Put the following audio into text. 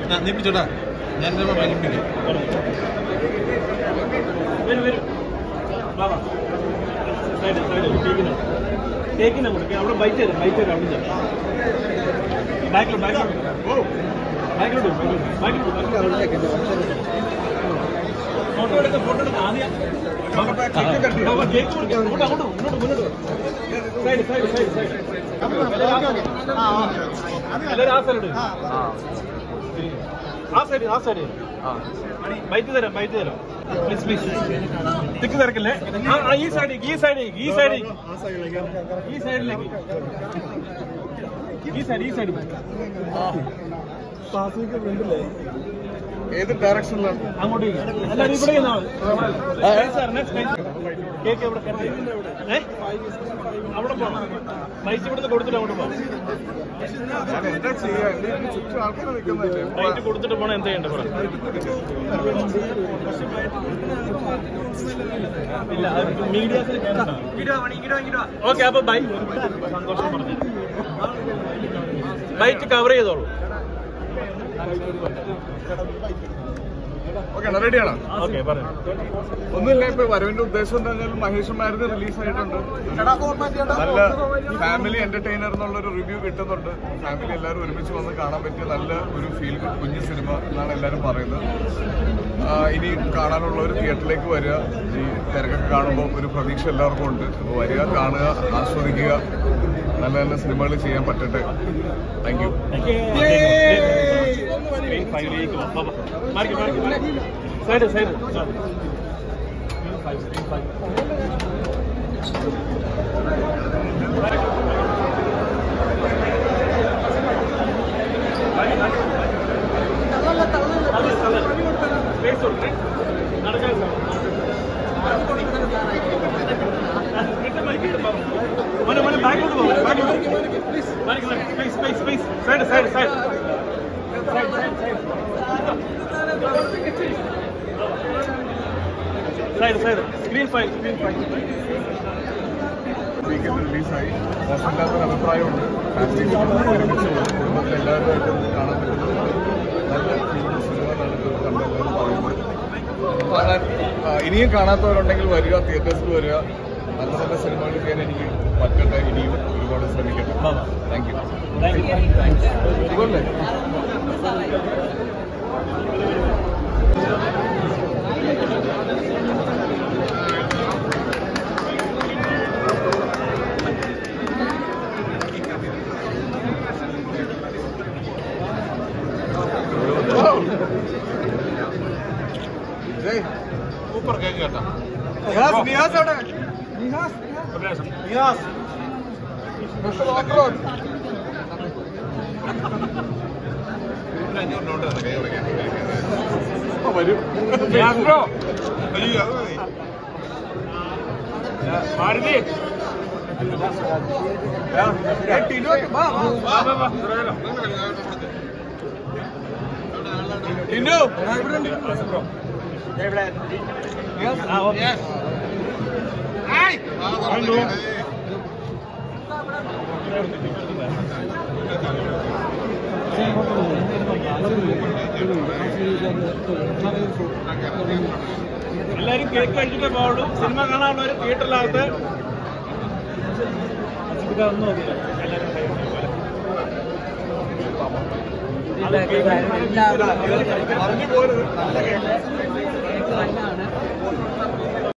നീപ്പിച്ചോട്ടാ ഞാൻ എൻ്റെ വലിപ്പിക്കും വരും വരും വാ വാ സൈഡ് സൈഡ് കേക്കിന് കേക്കിന് കൊടുക്കുക അവിടെ ബൈറ്റ് തരും ബൈറ്റ് തരും അവിടെ ബാക്കിലോട്ട് ബാക്കിലോട്ട് ഓ ബാക്കിലോട്ട് ബാക്കിലോട്ട് ഫോട്ടോ എടുക്ക ഫോട്ടോ എടുക്ക ആദ്യം കേക്ക് കൊടുക്കാം അങ്ങോട്ട് അങ്ങോട്ട് മുന്നോട്ട് മുന്നോട്ട് സൈഡ് സൈഡ് സൈഡ് സൈഡ് എല്ലാവരും ആ സൈഡ് ആ സൈഡ് ആ സൈഡ് ബൈറ്റ് തരാം ബൈറ്റ് തരാം പ്ലീസ് പ്ലീസ് തിക്ക് തിരക്കില്ലേ ആ, ആ, ഈ സൈഡിലേക്ക് ഈ സൈഡിലേക്ക് ഈ സൈഡിലേക്ക് ഈ സൈഡിലേക്ക് ഈ സൈഡ് ഈ സൈഡ് ഏത് ഡയറക്ഷനിലാണ് അങ്ങോട്ടേക്ക് എല്ലാവരും ഇവിടെ ഇരുന്നാ മതി. Space സാർ, next space. കേക്ക് എവിടെ കട്ട് ചെയ്യും? ഏ? അവിടെ പോണം പൈസ ഇവിടുന്ന് കൊടുത്തിട്ട് അങ്ങോട്ട് പോകാം ഞാൻ എന്താ ചെയ്യാ എന്റെ ഈ ചുറ്റും ആൾക്കാർ നിൽക്കുന്നില്ലേ റൈറ്റ് കൊടുത്തിട്ട് പോണം എന്താ ചെയ്യണ്ട പറ ഇല്ല മീഡിയാസിൽ ഓക്കെ അപ്പൊ ബൈ സന്തോഷം പറഞ്ഞു ബൈറ്റ് കവർ ചെയ്തോളൂ ഓക്കെ റെഡിയാണോ ഓക്കെ പറഞ്ഞു ഒന്നുമില്ല ഇപ്പൊ വരവിന്റെ ഉദ്ദേശം എന്താ പറഞ്ഞാൽ മഹേഷ് മാരുതി റിലീസ് ആയിട്ടുണ്ട് നല്ല ഫാമിലി എന്റർടൈനർ എന്നുള്ള ഒരു റിവ്യൂ കിട്ടുന്നുണ്ട് ഫാമിലി എല്ലാവരും ഒരുമിച്ച് വന്ന് കാണാൻ പറ്റിയ നല്ല ഒരു ഫീൽ കുഞ്ഞു സിനിമ എന്നാണ് എല്ലാവരും പറയുന്നത് ആ, ഇനി കാണാനുള്ള ഒരു തിയേറ്ററിലേക്ക് വരിക ഈ തിരക്കൊക്കെ കാണുമ്പോൾ ഒരു പ്രതീക്ഷ എല്ലാവർക്കും ഉണ്ട് അപ്പോൾ വരിക കാണുക ആസ്വദിക്കുക നല്ല നല്ല സിനിമകൾ ചെയ്യാൻ പറ്റട്ടെ താങ്ക് യു സൈഡ് സൈഡ് മോനെ മോനെ ബാക്കിലോട്ട് പോകും ബാക്കിലോട്ട് please please please side side side side side screen file screen file weekend റിലീസായി മോശമില്ലാത്തൊരു അഭിപ്രായമുണ്ട് ഫാമിലി ഒരുമിച്ച് കുടുംബത്തിൽ എല്ലാവരുമായിട്ട് കാണാൻ പറ്റുന്ന നല്ല ഫീൽ സിനിമ എന്നാണ് ഇപ്പോൾ കണ്ട് എല്ലാവരും പറയുന്നത് കാണാൻ ആ, ഇനിയും കാണാത്തവരുണ്ടെങ്കിൽ വരിക തിയേറ്റേഴ്സിൽ വരിക നല്ല നല്ല സിനിമകൾ ചെയ്യാൻ എനിക്ക് പറ്റട്ടെ ഇനിയും ഒരുപാട് ശ്രമിക്കട്ടെ താങ്ക് യു സുഖമല്ലേ ജയ് സൂപ്പർ കേക്ക് കേട്ടോ നിഹാസ് നിഹാസ് അവിടെ നിഹാസ് സ്പെഷ്യൽ ഓഫ് റോഡ് വരും ബ്രോ അയ്യോ അത് മതി മാരുതി ഏ, ടിനു വാ, വാ, വാ. വാ, വാ, വാ. ടിനു ആ, ഓക്കേ. ഹലോ. എല്ലാരും കേക്ക് കഴിച്ചിട്ടേ പോവുള്ളൂ സിനിമ കാണാനുള്ളവർ തിയേറ്ററിനകത്ത് ഒന്നും നോക്കില്ല എല്ലാവരും പറഞ്ഞു പോരുത് നല്ല കേക്ക്